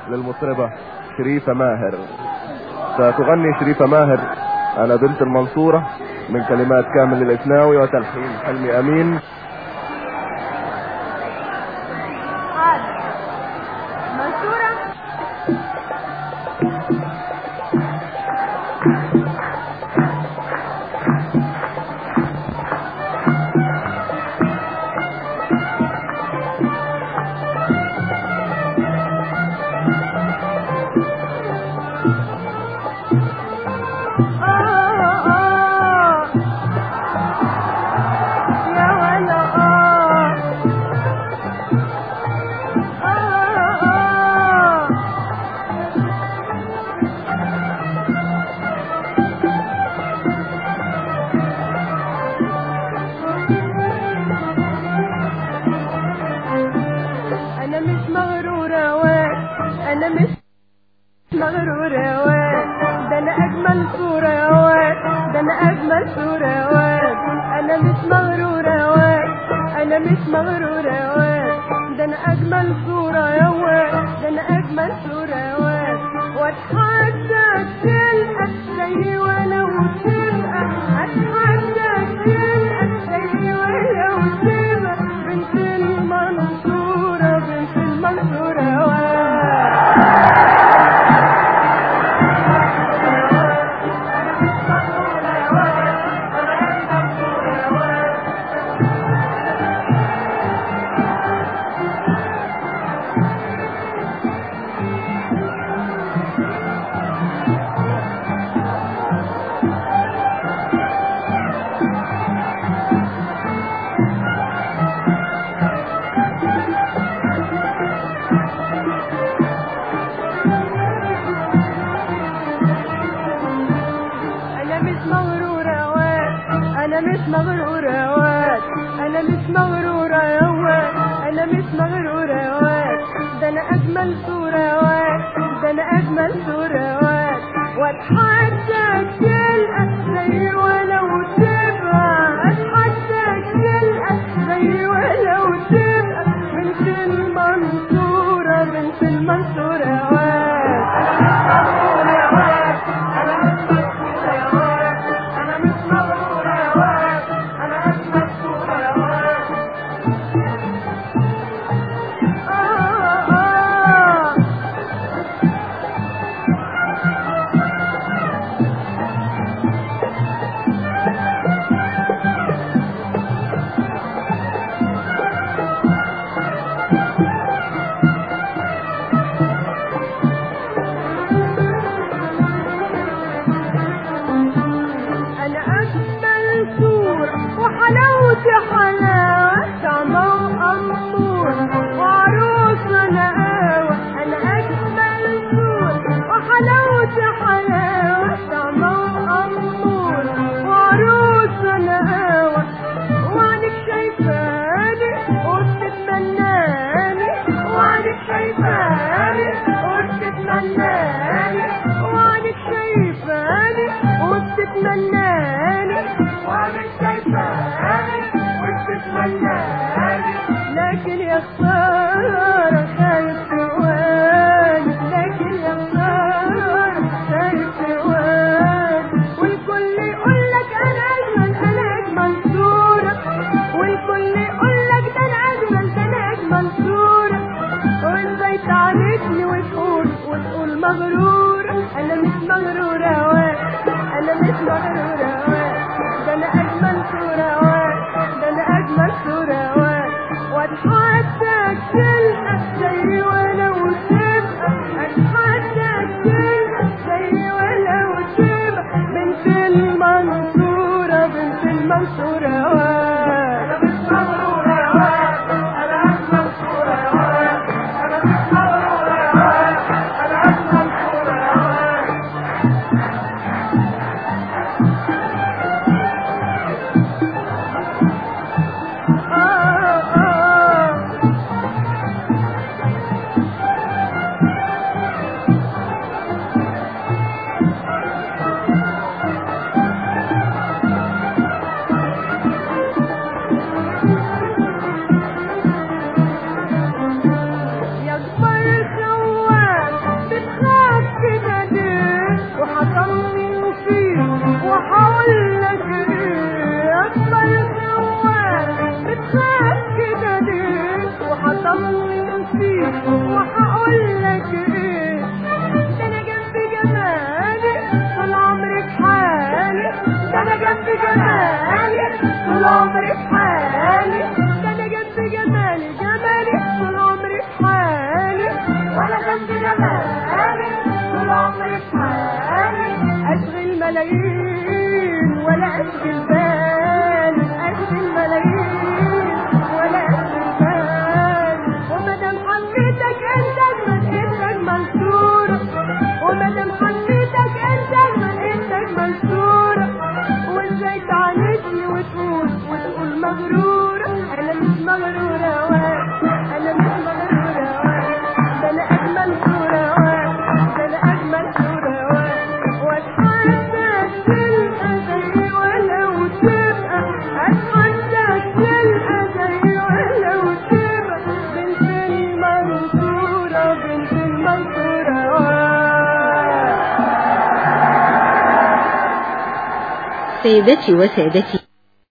للمطربة شريفة ماهر ستغني شريفة ماهر أنا بنت المنصورة من كلمات كامل الإسناوي وتلحين حلمي أمين حاضر منصورة آه آه يا ولا آه آه آه أنا مش مغرورة واد أنا مش مغرورة يا واد ده أنا أجمل صورة يا واد ده أنا أجمل صورة يا واد أنا مش مغرورة يا واد أنا مش مغرورة يا واد ده أنا أجمل صورة يا واد ده أنا أجمل صورة يا واد وأتحدى تلقى زي ولو تبقى أتحدى تلقى زي ولو تبقى بنت المنصورة بنت المنصورة يا واد انا مش مغرورة واد انا مش مغرورة واد انا مش مغرورة يا واد انا مش مغرورة يا واد ده انا اجمل صورة يا واد ده انا اجمل صورة يا واد واتحدى تلقى زي ولو تبقى اتحدى تلقى زي ولو تبقى بنت المنصورة بنت المنصورة يا واد آه آه انا اجمل صورة وحلاوتي حلاوة طعمة وامورة وعروسة نقاوة انا اجمل صورة وحلاوتي حلاوة طعمة وامورة وعروسة نقاوة وعنك شايفاني وبتتمناني وعنك شايفاني وبتتمناني وعنك شايفاني وبتتمناني وعنك شايفاني وبتتمناني لكن يا خسارة خايف تواني لكن يا خسارة خايف تواني والكل يقول لك انا اجمل انا اجمل صورة والكل يقول لك ده انا اجمل ده انا اجمل صورة وازاي تعرفني وتقول وتقول مغرورة انا مش مغرورة واد انا مش مغرورة واد ده انا اجمل صورة واد ده انا اجمل صورة واد واتحدى تلقى زي ولو تبقى اتحدى تلقى زي ولو تبقى بنت المنصورة بنت المنصورة واد انا مش مغرورة واد انا اجمل صورة واد انا مش مغرورة واد انا اجمل صورة واد آه آه عمري في حالي ده انا جنب جمالي جمالي طول عمري في حالي وانا جنب جمالي طول عمري في حالي اشغل ملايين ولا اشغل بالي اشغل ملايين ولا اشغل بالي ومادام حبيتك انت اجمل انت اجمل صورة ومادام حبيتك انت اجمل انت اجمل صورة وازاي تعاندني وتقول وتقول مغرورة انا مش مغرورة واحد انا مش مغرورة واحد ده انا اجمل صورة واحد ده انا اجمل صورة واحد واتحدى تلقى زي ولو تبقى اتحدى تلقى زي ولو تبقى بنت المنصورة بنت المنصورة واحد سيدتي وسادتي